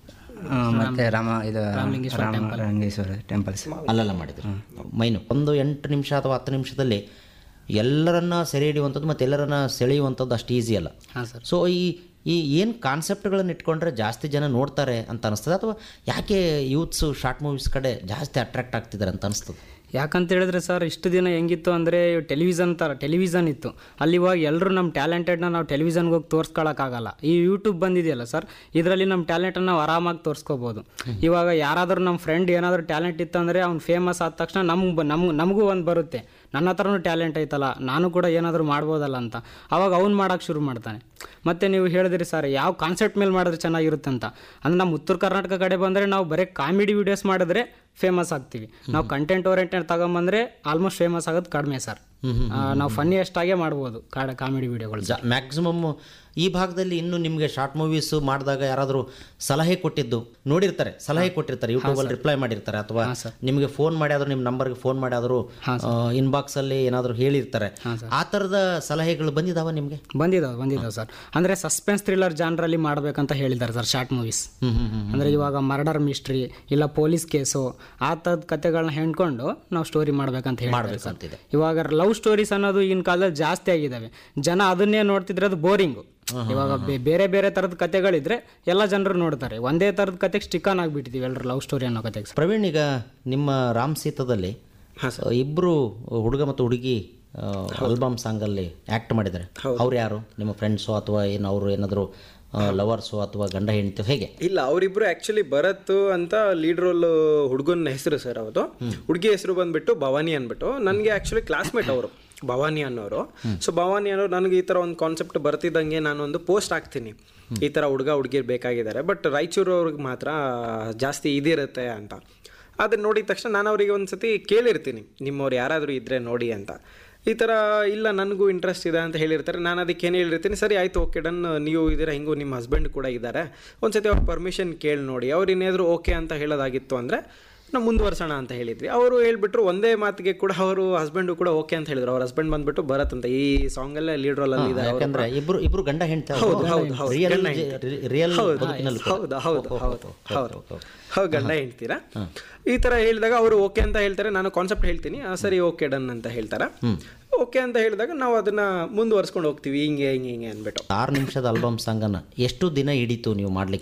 ಮತ್ತು ರಾಮ ಇದು ರಾಮಲಿಂಗೇಶ್ವರ ಟೆಂಪಲ್ಸ್ ಅಲ್ಲೆಲ್ಲ ಮಾಡಿದ್ರು ಮೈನು ಒಂದು ಎಂಟು ನಿಮಿಷ ಅಥವಾ ಹತ್ತು ನಿಮಿಷದಲ್ಲಿ ಎಲ್ಲರನ್ನ ಸೆರೆ ಹಿಡಿಯುವಂಥದ್ದು ಮತ್ತು ಎಲ್ಲರನ್ನ ಸೆಳೆಯುವಂಥದ್ದು ಅಷ್ಟು ಈಸಿ ಅಲ್ಲ ಹಾಂ ಸರ್ ಸೊ ಈ ಈ ಏನು ಕಾನ್ಸೆಪ್ಟ್ಗಳನ್ನು ಇಟ್ಕೊಂಡ್ರೆ ಜಾಸ್ತಿ ಜನ ನೋಡ್ತಾರೆ ಅಂತ ಅನಿಸ್ತದೆ ಅಥವಾ ಯಾಕೆ ಯೂತ್ಸು ಶಾರ್ಟ್ ಮೂವೀಸ್ ಕಡೆ ಜಾಸ್ತಿ ಅಟ್ರಾಕ್ಟ್ ಆಗ್ತಿದ್ದಾರೆ ಅಂತ ಅನಿಸ್ತದೆ ಯಾಕಂತ ಹೇಳಿದ್ರೆ ಸರ್ ಇಷ್ಟು ದಿನ ಹೆಂಗಿತ್ತು ಅಂದರೆ ಟೆಲಿವಿಷನ್ ಥರ ಟೆಲಿವಿಷನ್ ಇತ್ತು ಅಲ್ಲಿ ಇವಾಗ ಎಲ್ಲರೂ ನಮ್ಮ ಟ್ಯಾಲೆಂಟೆಡ್ನ ನಾವು ಟೆಲಿವಿಷನ್ಗೆ ಹೋಗಿ ತೋರಿಸ್ಕೊಳಕ್ಕಾಗಲ್ಲ ಈ ಯೂಟ್ಯೂಬ್ ಬಂದಿದೆಯಲ್ಲ ಸರ್ ಇದರಲ್ಲಿ ನಮ್ಮ ಟ್ಯಾಲೆಂಟನ್ನು ನಾವು ಆರಾಮಾಗಿ ತೋರಿಸ್ಕೋಬೋದು ಇವಾಗ ಯಾರಾದರೂ ನಮ್ಮ ಫ್ರೆಂಡ್ ಏನಾದರೂ ಟ್ಯಾಲೆಂಟ್ ಇತ್ತಂದರೆ ಅವ್ನು ಫೇಮಸ್ ಆದ ತಕ್ಷಣ ನಮ್ಗೆ ನಮ್ಗೆ ನಮಗೂ ಒಂದು ಬರುತ್ತೆ ನನ್ನ ಹತ್ರನೂ ಟ್ಯಾಲೆಂಟ್ ಐತಲ್ಲ ನಾನು ಕೂಡ ಏನಾದರೂ ಮಾಡ್ಬೋದಲ್ಲ ಅಂತ ಅವಾಗ ಅವ್ನು ಮಾಡೋಕೆ ಶುರು ಮಾಡ್ತಾನೆ ಮತ್ತು ನೀವು ಹೇಳಿದ್ರಿ ಸರ್ ಯಾವ ಕಾನ್ಸೆಪ್ಟ್ ಮೇಲೆ ಮಾಡಿದ್ರೆ ಚೆನ್ನಾಗಿರುತ್ತೆ ಅಂತ ಅಂದ್ರೆ ನಮ್ಮ ಉತ್ತರ ಕರ್ನಾಟಕ ಕಡೆ ಬಂದರೆ ನಾವು ಬರೀ ಕಾಮಿಡಿ ವೀಡಿಯೋಸ್ ಮಾಡಿದ್ರೆ ಫೇಮಸ್ ಆಗ್ತೀವಿ ನಾವು ಕಂಟೆಂಟ್ ಓರಿಯೆಂಟೆಡ್ ತಗೊಂಬಂದ್ರೆ ಆಲ್ಮೋಸ್ಟ್ ಫೇಮಸ್ ಆಗೋದು ಕಡಿಮೆ ಸರ್ ನಾವು ಫನ್ನಿಯಷ್ಟಾಗೆ ಮಾಡ್ಬೋದು ಕಾಡ ಕಾಮಿಡಿ ವೀಡಿಯೋಗಳು ಜ ಮ್ಯಾಕ್ಸಿಮಮ್ ಈ ಭಾಗದಲ್ಲಿ ಇನ್ನು ನಿಮಗೆ ಶಾರ್ಟ್ ಮೂವೀಸ್ ಮಾಡಿದಾಗ ಯಾರಾದರೂ ಸಲಹೆ ಕೊಟ್ಟಿದ್ದು ನೋಡಿರ್ತಾರೆ ಸಲಹೆ ಕೊಟ್ಟಿರ್ತಾರೆ ಯೂಟ್ಯೂಬಲ್ಲಿ ರಿಪ್ಲೈ ಮಾಡಿರ್ತಾರೆ ಅಥವಾ ನಿಮಗೆ ಫೋನ್ ಮಾಡಿ ಆದರೂ ನಿಮ್ಮ ನಂಬರ್ಗೆ ಫೋನ್ ಮಾಡಿ ಆದರೂ ಇನ್ಬಾಕ್ಸಲ್ಲಿ ಏನಾದರೂ ಹೇಳಿರ್ತಾರೆ ಆ ಥರದ ಸಲಹೆಗಳು ಬಂದಿದಾವ ನಿಮಗೆ ಬಂದಿದ್ದಾವೆ ಬಂದಿದ್ದಾವೆ ಸರ್ ಅಂದರೆ ಸಸ್ಪೆನ್ಸ್ ಥ್ರಿಲ್ಲರ್ ಜಾನ್ರಲ್ಲಿ ಮಾಡಬೇಕಂತ ಹೇಳಿದ್ದಾರೆ ಸರ್ ಶಾರ್ಟ್ ಮೂವೀಸ್ ಅಂದರೆ ಇವಾಗ ಮರ್ಡರ್ ಮಿಸ್ಟ್ರಿ ಇಲ್ಲ ಪೊಲೀಸ್ ಕೇಸು ಆ ಥರದ ಕತೆಗಳನ್ನ ಹೆಣ್ಕೊಂಡು ನಾವು ಸ್ಟೋರಿ ಮಾಡ್ಬೇಕಂತ ಹೇಳಿದ್ದಾರೆ ಸರ್ ಅಂತಿದೆ ಇವಾಗ ಲವ್ ಸ್ಟೋರೀಸ್ ಅನ್ನೋದು ಈಗಿನ ಕಾಲದಲ್ಲಿ ಜಾಸ್ತಿ ಆಗಿದ್ದಾವೆ ಜನ ಅದನ್ನೇ ನೋಡ್ತಿದ್ರೆ ಅದು ಬೋರಿಂಗು ಇವಾಗ ಬೇ- ಬೇರೆ ಬೇರೆ ಥರದ ಕತೆಗಳಿದ್ರೆ ಎಲ್ಲ ಜನರು ನೋಡ್ತಾರೆ ಒಂದೇ ಥರದ ಕತೆಗೆ ಸ್ಟಿಕ್ ಆನ್ ಆಗಿಬಿಟ್ಟಿದ್ದೀವಿ ಎಲ್ಲರೂ ಲವ್ ಸ್ಟೋರಿ ಅನ್ನೋ ಕತೆಗೆ ಸರ್ ಪ್ರವೀಣ್ ಈಗ ನಿಮ್ಮ ರಾಮ್ ಸೀತಾದಲ್ಲಿ ಇಬ್ಬರು ಹುಡುಗ ಮತ್ತು ಹುಡುಗಿ ಆಲ್ಬಮ್ ಸಾಂಗಲ್ಲಿ ಆ್ಯಕ್ಟ್ ಮಾಡಿದ್ದಾರೆ ಅವ್ರು ಯಾರು ನಿಮ್ಮ ಫ್ರೆಂಡ್ಸು ಅಥವಾ ಏನು ಅವರು ಏನಾದರೂ ಲವರ್ಸು ಅಥವಾ ಗಂಡ ಹೆಂಡತಿ ಹೇಗೆ ಇಲ್ಲ ಅವರಿಬ್ರು ಆಕ್ಚುಲಿ ಭರತ್ ಅಂತ ಲೀಡ್ ರೋಲ್ ಹುಡುಗನ ಹೆಸರು ಸರ್ ಅವತ್ತು ಹುಡುಗಿ ಹೆಸರು ಬಂದ್ಬಿಟ್ಟು ಭವಾನಿ ಅಂದ್ಬಿಟ್ಟು ನನಗೆ ಆಕ್ಚುಲಿ ಕ್ಲಾಸ್ಮೇಟ್ ಅವರು ಭವಾನಿ ಅನ್ನೋರು ಸೊ ಭವಾನಿ ಅನ್ನೋರು ನನಗೆ ಈ ಥರ ಒಂದು ಕಾನ್ಸೆಪ್ಟ್ ಬರ್ತಿದ್ದಂಗೆ ನಾನು ಒಂದು ಪೋಸ್ಟ್ ಹಾಕ್ತೀನಿ ಈ ಥರ ಹುಡುಗ ಹುಡುಗಿರು ಬೇಕಾಗಿದ್ದಾರೆ ಬಟ್ ರಾಯಚೂರು ಅವ್ರಿಗೆ ಮಾತ್ರ ಜಾಸ್ತಿ ಇದಿರುತ್ತೆ ಅಂತ ಅದನ್ನ ನೋಡಿದ ತಕ್ಷಣ ನಾನು ಅವರಿಗೆ ಒಂದು ಸತಿ ಕೇಳಿರ್ತೀನಿ ನಿಮ್ಮವ್ರು ಯಾರಾದರೂ ಇದ್ದರೆ ನೋಡಿ ಅಂತ ಈ ಥರ ಇಲ್ಲ ನನಗೂ ಇಂಟ್ರೆಸ್ಟ್ ಇದೆ ಅಂತ ಹೇಳಿರ್ತಾರೆ ನಾನು ಅದಕ್ಕೆ ಏನು ಹೇಳಿರ್ತೀನಿ ಸರಿ ಆಯಿತು ಓಕೆ ಡನ್ ನೀವು ಇದ್ದೀರಾ ಹಿಂಗೂ ನಿಮ್ಮ ಹಸ್ಬೆಂಡ್ ಕೂಡ ಇದ್ದಾರೆ ಒಂದು ಸತಿ ಅವ್ರ ಪರ್ಮಿಷನ್ ಕೇಳಿ ನೋಡಿ ಅವ್ರು ಇನ್ನೇದ್ರು ಓಕೆ ಅಂತ ಹೇಳೋದಾಗಿತ್ತು ಅಂದರೆ ನಾವು ಮುಂದುವರ್ಸೋಣ ಅಂತ ಹೇಳಿದ್ವಿ ಅವರು ಹೇಳ್ಬಿಟ್ರು ಒಂದೇ ಮಾತಿಗೆ ಕೂಡ ಅವರು ಹಸ್ಬೆಂಡು ಕೂಡ ಓಕೆ ಅಂತ ಹೇಳಿದ್ರು ಅವ್ರ ಹಸ್ಬೆಂಡ್ ಬಂದ್ಬಿಟ್ಟು ಭರತ್ ಅಂತ ಈ ಸಾಂಗಲ್ಲೇ ಲೀಡ್ ರೋಲ್ ಅಲ್ಲಿ ಇದ್ದಾರೆ ಯಾಕಂದ್ರೆ ಇಬ್ರು ಇಬ್ರು ಗಂಡ ಹೆಂಡತಿ ಹೌದು ಹೌದು ಹೌದು ರಿಯಲ್ ಗಂಡ ಹೆಂಡ್ತಿ. ರಿಯಲ್ ಹೌದು ಬದುಕಿನಲ್ಲಿ ಕೂಡ. ಹೌದು ಹೌದು ಹೌದು ಹೌದು ಹೌದು ಗಂಡ ಹೇಳ್ತೀರಾ ಈ ತರ ಹೇಳಿದಾಗ ಅವರು ಓಕೆ ಅಂತ ಹೇಳ್ತಾರೆ ನಾನು ಕಾನ್ಸೆಪ್ಟ್ ಹೇಳ್ತೀನಿ ಆ, ಸರಿ ಓಕೆ ಡನ್ ಅಂತ ಹೇಳ್ತಾರೆ ಓಕೆ ಅಂತ ಹೇಳಿದಾಗ ನಾವು ಅದನ್ನ ಮುಂದುವರ್ಸ್ಕೊಂಡು ಹೋಗ್ತೀವಿ ಹಿಂಗೆ ಹಿಂಗೆ ಹಿಂಗೆ ಅಂದ್ಬಿಟ್ಟು ಆರು ನಿಮಿಷದ ಆಲ್ಬಮ್ ಸಾಂಗನ್ನು ಎಷ್ಟು ದಿನ ಹಿಡಿತು ನೀವು ಮಾಡಲಿಕ್ಕೆ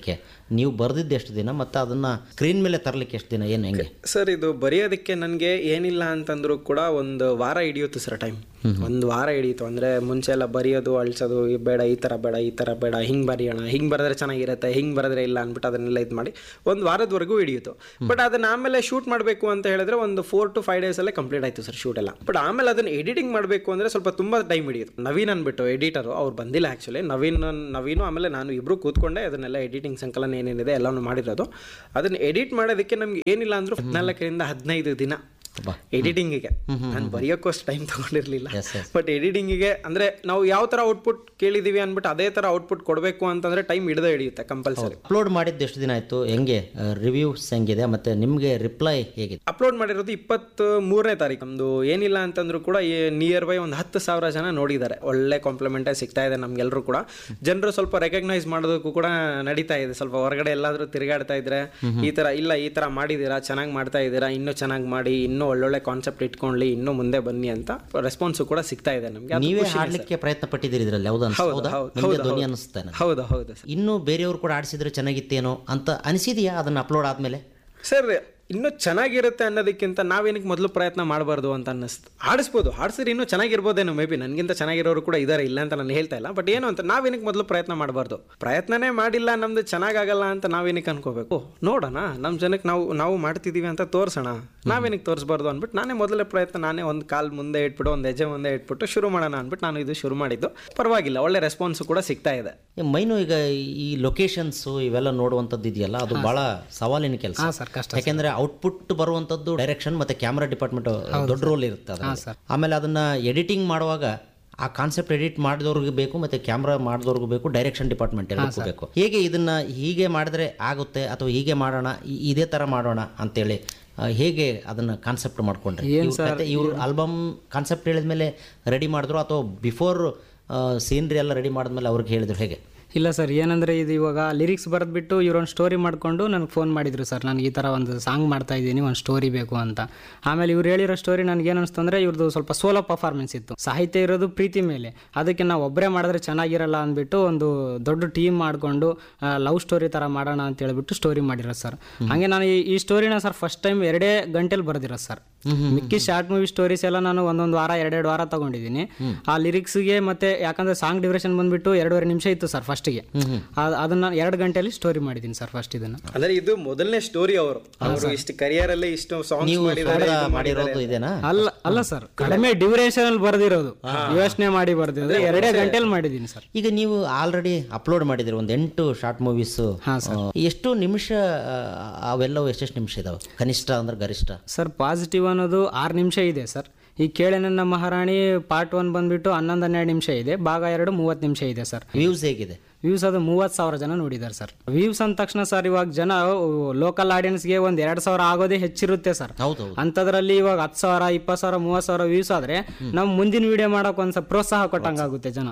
ನೀವು ಬರೆದಿದ್ದು ಎಷ್ಟು ದಿನ ಮತ್ತು ಅದನ್ನ ಸ್ಕ್ರೀನ್ ಮೇಲೆ ತರಲಿಕ್ಕೆ ಎಷ್ಟು ದಿನ ಏನು ಹೆಂಗೆ ಸರ್ ಇದು ಬರೆಯೋದಕ್ಕೆ ನನಗೆ ಏನಿಲ್ಲ ಅಂತಂದ್ರೂ ಕೂಡ ಒಂದು ವಾರ ಹಿಡಿಯುತ್ತೆ ಸರ್ ಟೈಮ್ ಒಂದು ವಾರ ಹಿಡಿಯಿತು ಅಂದರೆ ಮುಂಚೆ ಎಲ್ಲ ಬರೆಯೋದು ಅಳ್ಸೋದು ಈ ಬೇಡ ಈ ಥರ ಬೇಡ ಈ ಥರ ಬೇಡ ಹಿಂಗೆ ಬರೆಯೋಣ ಹಿಂಗೆ ಬರೆದ್ರೆ ಚೆನ್ನಾಗಿರುತ್ತೆ ಹಿಂಗೆ ಬರೆದ್ರೆ ಇಲ್ಲ ಅಂದ್ಬಿಟ್ಟು ಅದನ್ನೆಲ್ಲ ಇದು ಮಾಡಿ ಒಂದು ವಾರದವರೆಗೂ ಹಿಡಿಯಿತು ಬಟ್ ಅದನ್ನ ಆಮೇಲೆ ಶೂಟ್ ಮಾಡಬೇಕು ಅಂತ ಹೇಳಿದ್ರೆ ಒಂದು ಫೋರ್ ಟು ಫೈವ್ ಡೇಸಲ್ಲೇ ಕಂಪ್ಲೀಟ್ ಆಯಿತು ಸರ್ ಶೂಟ್ ಎಲ್ಲ ಬಟ್ ಆಮೇಲೆ ಅದನ್ನ ಎಡಿಟಿಂಗ್ ಮಾಡಬೇಕು ಅಂದರೆ ಸ್ವಲ್ಪ ತುಂಬ ಟೈಮ್ ಹಿಡಿಯುತ್ತೆ ನವೀನ್ ಅಂದ್ಬಿಟ್ಟು ಎಡಿಟರು ಅವ್ರು ಬಂದಿಲ್ಲ ಆ್ಯಕ್ಚುಲಿ ನವೀನ್ ನವೀನು ಆಮೇಲೆ ನಾನು ಇಬ್ಬರು ಕೂತ್ಕೊಂಡೆ ಅದನ್ನೆಲ್ಲ ಎಡಿಟಿಂಗ್ ಸಂಕಲನ ಏನೇನಿದೆ ಎಲ್ಲನೂ ಮಾಡಿರೋದು ಅದನ್ನ ಎಡಿಟ್ ಮಾಡೋದಕ್ಕೆ ನಮ್ಗೆ ಏನಿಲ್ಲ ಅಂದ್ರೂ ಹದಿನಾಲ್ಕರಿಂದ ಹದಿನೈದು ದಿನ ಎಡಿಟಿಂಗಿಗೆ ನಾನು ಬರೆಯೋಕ್ಕೂ ಅಷ್ಟು ಟೈಮ್ ತಗೊಂಡಿರ್ಲಿಲ್ಲ ಬಟ್ ಎಡಿಟಿಂಗಿಗೆ ಅಂದ್ರೆ ನಾವು ಯಾವ ತರ ಔಟ್ಪುಟ್ ಕೇಳಿದೀವಿ ಅಂದ್ಬಿಟ್ಟು ಅದೇ ತರ ಔಟ್ಪುಟ್ ಕೊಡಬೇಕು ಅಂತಂದ್ರೆ ಟೈಮ್ ಹಿಡಿದೇ ಹಿಡಿಯುತ್ತೆ ಕಂಪಲ್ಸರಿ ಅಪ್ಲೋಡ್ ಮಾಡಿದ್ದು ಎಷ್ಟು ದಿನ ಆಯಿತು ಹೆಂಗೆ ರಿವ್ಯೂಸ್ ಹೆಂಗಿದೆ ಮತ್ತು ನಿಮಗೆ ರಿಪ್ಲೈ ಹೇಗಿದೆ ಅಪ್ಲೋಡ್ ಮಾಡಿರೋದು ಇಪ್ಪತ್ತ್ ಮೂರನೇ ತಾರೀಕು ನಮ್ದು ಏನಿಲ್ಲ ಅಂತಂದ್ರೂ ಕೂಡ ನಿಯರ್ ಬೈ ಒಂದು ಹತ್ತು ಸಾವಿರ ಜನ ನೋಡಿದ್ದಾರೆ ಒಳ್ಳೆ ಕಾಂಪ್ಲಿಮೆಂಟೇ ಸಿಗ್ತಾ ಇದೆ ನಮ್ಗೆಲ್ಲರೂ ಕೂಡ ಜನರು ಸ್ವಲ್ಪ ರೆಕಗ್ನೈಸ್ ಮಾಡೋದಕ್ಕೂ ಕೂಡ ನಡೀತಾ ಇದೆ ಸ್ವಲ್ಪ ಹೊರಗಡೆ ಎಲ್ಲಾದ್ರೂ ತಿರುಗಾಡ್ತಾ ಇದ್ರೆ ಈ ತರ ಇಲ್ಲ ಈ ತರ ಮಾಡಿದೀರಾ ಚೆನ್ನಾಗಿ ಮಾಡ್ತಾ ಇದ್ದೀರಾ ಇನ್ನೂ ಚೆನ್ನಾಗಿ ಮಾಡಿ ಇನ್ನೂ ಒಳ್ಳೊಳ್ಳೆ ಕಾನ್ಸೆಪ್ಟ್ ಇಟ್ಕೊಳ್ಳಿ ಇನ್ನೂ ಮುಂದೆ ಬನ್ನಿ ಅಂತ ರೆಸ್ಪಾನ್ಸ್ ಕೂಡ ಸಿಗ್ತಾ ಇದೆ ನಮ್ಗೆ ಅದು ನೀವೇ ಖುಷಿನೇ ಸರ್. ಹಾಡ್ಲಿಕ್ಕೆ ಪ್ರಯತ್ನ ಪಟ್ಟಿದ್ದೀರಿ ಇದ್ರಲ್ಲಿ ಯಾವ್ದು ಹೌದು ಅನ್ಸ್ತಾ ಹೌದು ನಿಮ್ದೇ ಹೌದು ಧ್ವನಿ ಹೌದು. ಅನಿಸ್ತಾನೆ ಹೌದು ಹೌದು ಸರ್ ಇನ್ನು ಬೇರೆಯವರು ಕೂಡ ಆಡಿಸಿದ್ರೆ ಚೆನ್ನಾಗಿತ್ತೇನೋ ಅಂತ ಅನಿಸಿದೆಯಾ ಅದನ್ನ ಅಪ್ಲೋಡ್ ಆದ್ಮೇಲೆ ಸರ್ ಇನ್ನೂ ಚೆನ್ನಾಗಿರುತ್ತೆ ಅನ್ನೋದಕ್ಕಿಂತ ನಾವೇನಕ್ಕೆ ಮೊದಲು ಪ್ರಯತ್ನ ಮಾಡಬಾರ್ದು ಅಂತ ಅನ್ನಿಸ್ತು ಆಡಿಸ್ಬೋದು ಆಡಿಸಿದ್ರೆ ಇನ್ನೂ ಚೆನ್ನಾಗಿರ್ಬೋದೇನೋ ಮೇ ಬಿ ನನಗಿಂತ ಚೆನ್ನಾಗಿರೋರು ಕೂಡ ಇದ್ದಾರೆ ಇಲ್ಲ ಅಂತ ನಾನು ಹೇಳ್ತಾ ಇಲ್ಲ ಬಟ್ ಏನು ಅಂತ ನಾವೇನಕ್ಕೆ ಮೊದಲು ಪ್ರಯತ್ನ ಮಾಡಬಾರ್ದು ಪ್ರಯತ್ನನೇ ಮಾಡಿಲ್ಲ ನಮ್ದು ಚೆನ್ನಾಗಾಗಲ್ಲ ಅಂತ ನಾವೇನಕ್ಕೆ ಅನ್ಕೋಬೇಕು ನೋಡೋಣ ನಮ್ಮ ಜನಕ್ಕೆ ನಾವು ನಾವು ಮಾಡ್ತಿದ್ದೀವಿ ಅಂತ ತೋರಿಸೋಣ ನಾವೇನಕ್ಕೆ ತೋರಿಸ್ಬಾರ್ದು ಅಂದ್ಬಿಟ್ಟು ನಾನೇ ಮೊದಲೇ ಪ್ರಯತ್ನ ನಾನೇ ಒಂದು ಕಾಲ್ ಮುಂದೆ ಇಟ್ಬಿಟ್ಟು ಒಂದು ಹೆಜ್ಜೆ ಮುಂದೆ ಇಟ್ಬಿಟ್ಟು ಶುರು ಮಾಡೋಣ ಅಂದ್ಬಿಟ್ಟು ನಾನು ಇದು ಶುರು ಮಾಡಿದ್ದು ಪರವಾಗಿಲ್ಲ ಒಳ್ಳೆ ರೆಸ್ಪಾನ್ಸ್ ಕೂಡ ಸಿಗ್ತಾ ಇದೆ ಈ ಮೈನು ಈಗ ಈ ಲೊಕೇಶನ್ಸು ಇವೆಲ್ಲ ನೋಡುವಂಥದ್ದು ಇದೆಯಲ್ಲ ಅದು ಬಹಳ ಸವಾಲಿನ ಕೆಲಸ ಸರ್ ಕಷ್ಟ ಯಾಕೆಂದ್ರೆ ಔಟ್ಪುಟ್ ಬರುವಂಥದ್ದು ಡೈರೆಕ್ಷನ್ ಮತ್ತೆ ಕ್ಯಾಮ್ರಾ ಡಿಪಾರ್ಟ್ಮೆಂಟ್ ದೊಡ್ಡ ರೋಲ್ ಇರುತ್ತೆ ಅದ್ರಲ್ಲಿ. ಆಮೇಲೆ ಅದನ್ನ ಎಡಿಟಿಂಗ್ ಮಾಡುವಾಗ ಆ ಕಾನ್ಸೆಪ್ಟ್ ಎಡಿಟ್ ಮಾಡಿದವ್ರಿಗೆ ಬೇಕು ಮತ್ತೆ ಕ್ಯಾಮ್ರಾ ಮಾಡಿದವ್ರಿಗೂ ಬೇಕು ಡೈರೆಕ್ಷನ್ ಡಿಪಾರ್ಟ್ಮೆಂಟ್ ಎಲ್ಲಕ್ಕೂ ಬೇಕು ಹೇಗೆ ಇದನ್ನ ಹೀಗೆ ಮಾಡಿದ್ರೆ ಆಗುತ್ತೆ ಅಥವಾ ಹೀಗೆ ಮಾಡೋಣ ಈ- ಇದೇ ತರ ಮಾಡೋಣ ಅಂತೇಳಿ ಆ, ಹೇಗೆ ಅದನ್ನ ಕಾನ್ಸೆಪ್ಟ್ ಮಾಡ್ಕೊಂಡ್ರೆ ಇವ್ರು ಆಲ್ಬಮ್ ಕಾನ್ಸೆಪ್ಟ್ ಹೇಳಿದ್ಮೇಲೆ ರೆಡಿ ಮಾಡಿದ್ರು ಅಥವಾ ಬಿಫೋರ್ ಸೀನ್ರಿ ಎಲ್ಲ ರೆಡಿ ಮಾಡಿದ್ಮೇಲೆ ಅವ್ರಿಗೆ ಹೇಳಿದ್ರು ಹೇಗೆ ಇಲ್ಲ ಸರ್ ಏನಂದರೆ ಇದು ಇವಾಗ ಲಿರಿಕ್ಸ್ ಬರೆದ್ಬಿಟ್ಟು ಇವ್ರೊಂದು ಸ್ಟೋರಿ ಮಾಡಿಕೊಂಡು ನನಗೆ ಫೋನ್ ಮಾಡಿದ್ರು ಸರ್ ನನಗೆ ಈ ಥರ ಒಂದು ಸಾಂಗ್ ಮಾಡ್ತಾ ಇದ್ದೀನಿ ಒಂದು ಸ್ಟೋರಿ ಬೇಕು ಅಂತ ಆಮೇಲೆ ಇವ್ರು ಹೇಳಿರೋ ಸ್ಟೋರಿ ನನಗೆ ಏನು ಅನಿಸ್ತು ಅಂದರೆ ಇವ್ರದ್ದು ಸ್ವಲ್ಪ ಸೋಲೋ ಪರ್ಫಾರ್ಮೆನ್ಸ್ ಇತ್ತು ಸಾಹಿತ್ಯ ಇರೋದು ಪ್ರೀತಿ ಮೇಲೆ ಅದಕ್ಕೆ ನಾವು ಒಬ್ಬರೇ ಮಾಡಿದ್ರೆ ಚೆನ್ನಾಗಿರಲ್ಲ ಅಂದ್ಬಿಟ್ಟು ಒಂದು ದೊಡ್ಡ ಟೀಮ್ ಮಾಡಿಕೊಂಡು ಲವ್ ಸ್ಟೋರಿ ಥರ ಮಾಡೋಣ ಅಂತ ಹೇಳ್ಬಿಟ್ಟು ಸ್ಟೋರಿ ಮಾಡಿರೋದು ಸರ್ ಹಾಗೆ ನಾನು ಈ- ಈ ಸ್ಟೋರಿನ ಸರ್ ಫಸ್ಟ್ ಟೈಮ್ ಎರಡೇ ಗಂಟೆಲಿ ಬರೆದಿರೋದು ಸರ್ ಮಿಕ್ಕಿ ಶಾರ್ಟ್ ಮೂವಿ ಸ್ಟೋರೀಸ್ ಎಲ್ಲ ನಾನು ಒಂದೊಂದು ವಾರ ಎರಡೆರಡು ವಾರ ತಗೊಂಡಿದ್ದೀನಿ ಆ ಲಿರಿಕ್ಸ್ಗೆ ಮತ್ತೆ ಯಾಕಂದ್ರೆ ಸಾಂಗ್ ಡ್ಯೂರೇಷನ್ ಬಂದ್ಬಿಟ್ಟು ಎರಡೂವರೆ ನಿಮಿಷ ಇತ್ತು ಸರ್ ಫಸ್ಟ್ಗೆ ಅದನ್ನ ಎರಡು ಗಂಟೆಯಲ್ಲಿ ಸ್ಟೋರಿ ಮಾಡಿದ್ದೀನಿ ಸರ್ ಫಸ್ಟ್ ಇದನ್ನ ಅಂದ್ರೆ ಇದು ಮೊದಲನೇ ಸ್ಟೋರಿ ಅವರು ಅವರು ಇಷ್ಟು ಕರಿಯರ್ ಅಲ್ಲಿ ಇಷ್ಟು ಸಾಂಗ್ಸ್ ನೀವು ಮಾಡಿದ್ದಾರೆ ಸ್ವತಃ ಮಾಡಿರೋದು ಇದೇನಾ ಅಲ್ಲ ಅಲ್ಲ ಸರ್ ಕಡಿಮೆ ಡ್ಯೂರೇಷನ್ ಅಲ್ಲಿ ಬರ್ದಿರೋದು ಯೋಚನೆ ಮಾಡಿ ಬರ್ದಿರೋದು ಎರಡೇ ಗಂಟೆಲಿ ಮಾಡಿದ್ದೀನಿ ಸರ್ ಈಗ ನೀವು ಆಲ್ರೆಡಿ ಅಪ್ಲೋಡ್ ಮಾಡಿದಿರಿ ಒಂದು ಎಂಟು ಶಾರ್ಟ್ ಮೂವೀಸ್ ಎಷ್ಟು ನಿಮಿಷ ಆ, ಅವೆಲ್ಲವೂ ಎಷ್ಟೆಷ್ಟು ನಿಮಿಷ ಇದಾವೆ ಕನಿಷ್ಠ ಅಂದ್ರೆ ಗರಿಷ್ಠ ಸರ್ ಪಾಸಿಟಿವ್ ಅನ್ನೋದು ಆರು ನಿಮಿಷ ಇದೆ ಸರ್ ಈ ಕೇಳೆ ನನ್ನ ಮಹಾರಾಣಿ ಪಾರ್ಟ್ ಒನ್ ಬಂದ್ಬಿಟ್ಟು ಹನ್ನೊಂದು ಹನ್ನೆರಡು ನಿಮಿಷ ಇದೆ ಭಾಗ ಎರಡು ಮೂವತ್ತು ನಿಮಿಷ ಇದೆ ಸರ್ ವ್ಯೂಸ್ ಹೇಗಿದೆ ವ್ಯೂಸ್ ಅದು ಮೂವತ್ತು ಸಾವಿರ ಜನ ನೋಡಿದ್ದಾರೆ ಸರ್ ವ್ಯೂಸ್ ಅಂದ ತಕ್ಷಣ ಸರ್ ಇವಾಗ ಜನ ಲೋಕಲ್ ಆಡಿಯನ್ಸ್ಗೆ ಒಂದು ಎರಡು ಸಾವಿರ ಆಗೋದೇ ಹೆಚ್ಚಿರುತ್ತೆ ಸರ್ ಹೌದು ಅಂಥದ್ರಲ್ಲಿ ಇವಾಗ ಹತ್ತು ಸಾವಿರ ಇಪ್ಪತ್ತು ಸಾವಿರ ಮೂವತ್ತು ಸಾವಿರ ವ್ಯೂಸ್ ಆದ್ರೆ ನಮ್ಮ ಮುಂದಿನ ವಿಡಿಯೋ ಮಾಡೋಕೆ ಒಂದು ಸ್ವಲ್ಪ ಪ್ರೋತ್ಸಾಹ ಕೊಟ್ಟಂಗಾಗುತ್ತೆ ಜನ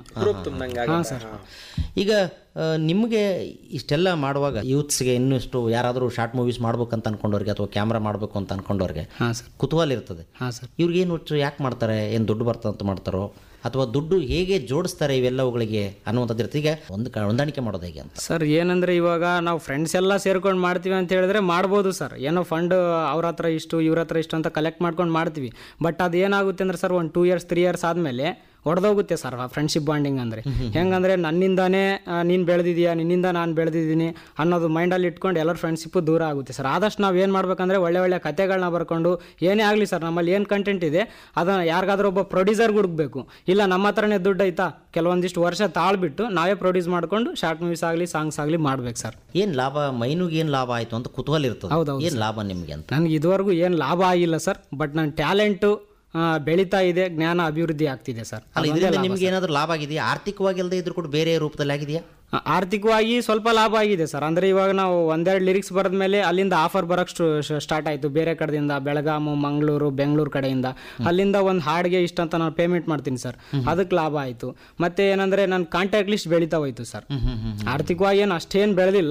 ಹಾಂ ಸರ್ ಈಗ ಆ, ನಿಮಗೆ ಇಷ್ಟೆಲ್ಲ ಮಾಡುವಾಗ ಯೂತ್ಸ್ಗೆ ಇನ್ನಷ್ಟು ಯಾರಾದರೂ ಶಾರ್ಟ್ ಮೂವೀಸ್ ಮಾಡ್ಬೇಕಂತ ಅನ್ಕೊಂಡವ್ರಿಗೆ ಅಥವಾ ಕ್ಯಾಮ್ರಾ ಮಾಡಬೇಕು ಅಂತ ಅನ್ಕೊಂಡವ್ರಿಗೆ ಹಾಂ ಸರ್ ಕುತೂಹಲ ಇರ್ತದೆ ಹಾಂ ಸರ್ ಇವ್ರಿಗೇನು ಹುಚ್ಚು ಯಾಕೆ ಮಾಡ್ತಾರೆ ಏನು ದುಡ್ಡು ಬರ್ತಂತ ಮಾಡ್ತಾರೋ ಅಥವಾ ದುಡ್ಡು ಹೇಗೆ ಜೋಡಿಸ್ತಾರೆ ಇವೆಲ್ಲವುಗಳಿಗೆ ಅನ್ನುವಂಥದ್ದು ಇರ್ತದೆ ಈಗ ಒಂದು ಕ- ಹೊಂದಾಣಿಕೆ ಮಾಡೋದು ಹೇಗೆ ಅಂತ ಸರ್ ಏನಂದ್ರೆ ಇವಾಗ ನಾವು ಫ್ರೆಂಡ್ಸ್ ಎಲ್ಲ ಸೇರ್ಕೊಂಡು ಮಾಡ್ತೀವಿ ಅಂತ ಹೇಳಿದ್ರೆ ಮಾಡ್ಬೋದು ಸರ್ ಏನೋ ಫಂಡ್ ಅವ್ರ ಹತ್ರ ಇಷ್ಟು ಇವ್ರ ಹತ್ರ ಇಷ್ಟು ಅಂತ ಕಲೆಕ್ಟ್ ಮಾಡ್ಕೊಂಡು ಮಾಡ್ತೀವಿ ಬಟ್ ಅದು ಏನಾಗುತ್ತೆ ಅಂದ್ರೆ ಸರ್ ಒಂದು ಟೂ ಇಯರ್ಸ್ ತ್ರೀ ಇಯರ್ಸ್ ಆದಮೇಲೆ ಹೊಡೆದೋಗುತ್ತೆ ಸರ್ ಆ ಫ್ರೆಂಡ್ಶಿಪ್ ಬಾಂಡಿಂಗ್ ಅಂದರೆ ಹೆಂಗಂದ್ರೆ ನನ್ನಿಂದಾನೇ ನೀನು ಬೆಳೆದಿದೀಯಾ ನಿನ್ನಿಂದ ನಾನು ಬೆಳೆದಿದ್ದೀನಿ ಅನ್ನೋದು ಮೈಂಡಲ್ಲಿ ಇಟ್ಕೊಂಡು ಎಲ್ಲರ ಫ್ರೆಂಡ್ಶಿಪ್ಪು ದೂರ ಆಗುತ್ತೆ ಸರ್ ಆದಷ್ಟು ನಾವು ಏನು ಮಾಡ್ಬೇಕಂದ್ರೆ ಒಳ್ಳೆ ಒಳ್ಳೆ ಕತೆಗಳನ್ನ ಬರ್ಕೊಂಡು ಏನೇ ಆಗಲಿ ಸರ್ ನಮ್ಮಲ್ಲಿ ಏನು ಕಂಟೆಂಟ್ ಇದೆ ಅದನ್ನು ಯಾರಿಗಾದ್ರೂ ಒಬ್ಬ ಪ್ರೊಡ್ಯೂಸರ್ಗೆ ಹುಡುಕ್ಬೇಕು ಇಲ್ಲ ನಮ್ಮ ಹತ್ರನೇ ದುಡ್ಡು ಐತಾ ಕೆಲವೊಂದಿಷ್ಟು ವರ್ಷ ತಾಳ್ಬಿಟ್ಟು ನಾವೇ ಪ್ರೊಡ್ಯೂಸ್ ಮಾಡ್ಕೊಂಡು ಶಾರ್ಟ್ ಮೂವೀಸ್ ಆಗಲಿ ಸಾಂಗ್ಸ್ ಆಗಲಿ ಮಾಡ್ಬೇಕು ಸರ್ ಏನು ಲಾಭ ಮೈನುಗೆ ಏನು ಲಾಭ ಆಯಿತು ಅಂತ ಕುತೂಹಲ ಇರ್ತದೆ ಹೌದೌದು ಏನು ಲಾಭ ನಿಮಗೆ ಅಂತ ನನಗೆ ಇದುವರೆಗೂ ಏನು ಲಾಭ ಆಗಿಲ್ಲ ಸರ್ ಬಟ್ ನನ್ನ ಟ್ಯಾಲೆಂಟು ಬೆಳೀತಾ ಇದೆ ಜ್ಞಾನ ಅಭಿವೃದ್ಧಿ ಆಗ್ತಿದೆ ಸರ್ ಅಲ್ಲ ಇದರಿಂದ ನಿಮ್ಗೆ ಏನಾದರೂ ಲಾಭ ಆಗಿದೆಯಾ ಆರ್ಥಿಕವಾಗಿ ಅಲ್ಲದೆ ಇದ್ರೂ ಕೂಡ ಬೇರೆ ರೂಪದಲ್ಲಿ ಆಗಿದೆಯಾ ಆ, ಆರ್ಥಿಕವಾಗಿ ಸ್ವಲ್ಪ ಲಾಭ ಆಗಿದೆ ಸರ್ ಅಂದರೆ ಇವಾಗ ನಾವು ಒಂದೆರಡು ಲಿರಿಕ್ಸ್ ಬರೆದ ಮೇಲೆ ಅಲ್ಲಿಂದ ಆಫರ್ ಬರೋಕ್ಕೆ ಸ್ಟಾರ್ಟ್ ಆಯಿತು ಬೇರೆ ಕಡೆಯಿಂದ ಬೆಳಗಾಮು ಮಂಗಳೂರು ಬೆಂಗಳೂರು ಕಡೆಯಿಂದ ಅಲ್ಲಿಂದ ಒಂದು ಹಾಡಿಗೆ ಇಷ್ಟಂತ ನಾನು ಪೇಮೆಂಟ್ ಮಾಡ್ತೀನಿ ಸರ್ ಅದಕ್ಕೆ ಲಾಭ ಆಯಿತು ಮತ್ತೆ ಏನಂದರೆ ನನ್ನ ಕಾಂಟ್ಯಾಕ್ಟ್ ಲಿಸ್ಟ್ ಬೆಳೀತಾ ಹೋಯ್ತು ಸರ್ ಆರ್ಥಿಕವಾಗಿ ಏನು ಅಷ್ಟೇನು ಬೆಳೆದಿಲ್ಲ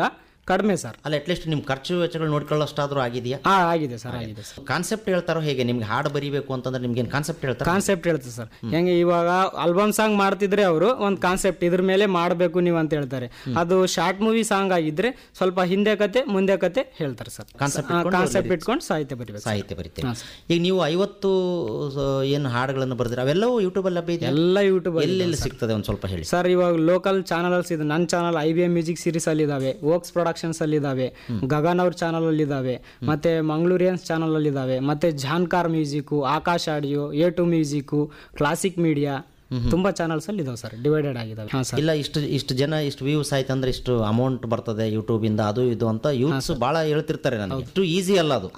ಕಡಿಮೆ ಸರ್ ಅಲ್ಲ ಅಟ್ಲೀಸ್ಟ್ ನಿಮ್ಮ ಖರ್ಚು ವೆಚ್ಚಗಳು ನೋಡ್ಕೊಳ್ಳೋಷ್ಟಾದ್ರೂ ಆಗಿದೆಯಾ ಹಾ ಆಗಿದೆ ಸರ್ ಆಗಿದೆ ಸರ್ ಕಾನ್ಸೆಪ್ಟ್ ಹೇಳ್ತಾರೋ ಹೇಗೆ ನಿಮ್ಗೆ ಹಾಡು ಬರೀಬೇಕು ಅಂತಂದ್ರೆ ನಿಮ್ಗೆ ಕಾನ್ಸೆಪ್ಟ್ ಹೇಳ್ತಾರೆ ಕಾನ್ಸೆಪ್ಟ್ ಹೇಳ್ತಾರೆ ಸರ್ ಹೆಂಗೆ ಇವಾಗ ಆಲ್ಬಮ್ ಸಾಂಗ್ ಮಾಡ್ತಿದ್ರೆ ಅವರು ಒಂದು ಕಾನ್ಸೆಪ್ಟ್ ಇದ್ರ ಮೇಲೆ ಮಾಡಬೇಕು ನೀವು ಅಂತ ಹೇಳ್ತಾರೆ ಅದು ಶಾರ್ಟ್ ಮೂವಿ ಸಾಂಗ್ ಆಗಿದ್ರೆ ಸ್ವಲ್ಪ ಹಿಂದೆ ಕತೆ ಮುಂದೆ ಕತೆ ಹೇಳ್ತಾರೆ ಸರ್ Concept ಕಾನ್ಸೆಪ್ಟ್ ಇಟ್ಕೊಂಡು ಸಾಹಿತ್ಯ ಬರಿಬೇಕು ಸಾಹಿತ್ಯ ಬರೀತೀರಿ ಈಗ ನೀವು ಐವತ್ತು ಏನು ಹಾಡುಗಳನ್ನು ಬರೆದಿರ ಅವೆಲ್ಲವೂ ಯೂಟ್ಯೂಬಲ್ಲಿ ಲಭ್ಯ ಇದೆಯಾ ಎಲ್ಲ ಯೂಟ್ಯೂಬ್ ಎಲ್ಲೆಲ್ಲಿ ಸಿಗ್ತದೆ ಒಂದು ಸ್ವಲ್ಪ ಹೇಳಿ ಸರ್ ಇವಾಗ ಲೋಕಲ್ ಚಾನಲ್ಸ್ ಇದೆ ನನ್ನ channel I B M music series ಅಲ್ಲಿ ಇದಾವೆ ವೋಕ್ಸ್ ಪ್ರೊಡಕ್ಷನ್ಸ್ ಅಲ್ಲಿ ಇದಾವೆ ಗಗನ್ ಅವ್ರ ಚಾನಲ್ ಅಲ್ಲಿ ಇದಾವೆ ಮತ್ತೆ ಮಂಗಳೂರಿಯನ್ಸ್ ಚಾನಲ್ ಅಲ್ಲಿ ಇದಾವೆ ಮತ್ತೆ Jhankar music Akash audio A two music classic media ತುಂಬಾ ಚಾನಲ್ಸ್ ಅಲ್ಲಿ ಇದಾವೆ ಸರ್ ಡಿವೈಡೆಡ್ ಆಗಿದಾವೆ ಹಾ ಸರ್ ಇಲ್ಲ ಇಷ್ಟು ಇಷ್ಟು ಜನ ಇಷ್ಟು ವ್ಯೂಸ್ ಆಯ್ತು ಅಂದ್ರೆ ಇಷ್ಟು ಅಮೌಂಟ್ ಬರ್ತದೆ ಯೂಟ್ಯೂಬ್ ಇಂದ ಅದು ಇದು ಅಂತ ಯೂತ್ಸ್ ಬಹಳ ಹೇಳ್ತಿರ್ತಾರೆ ನನಗೆ ಇಷ್ಟು ಈಸಿ ಅಲ್ಲ ಅದು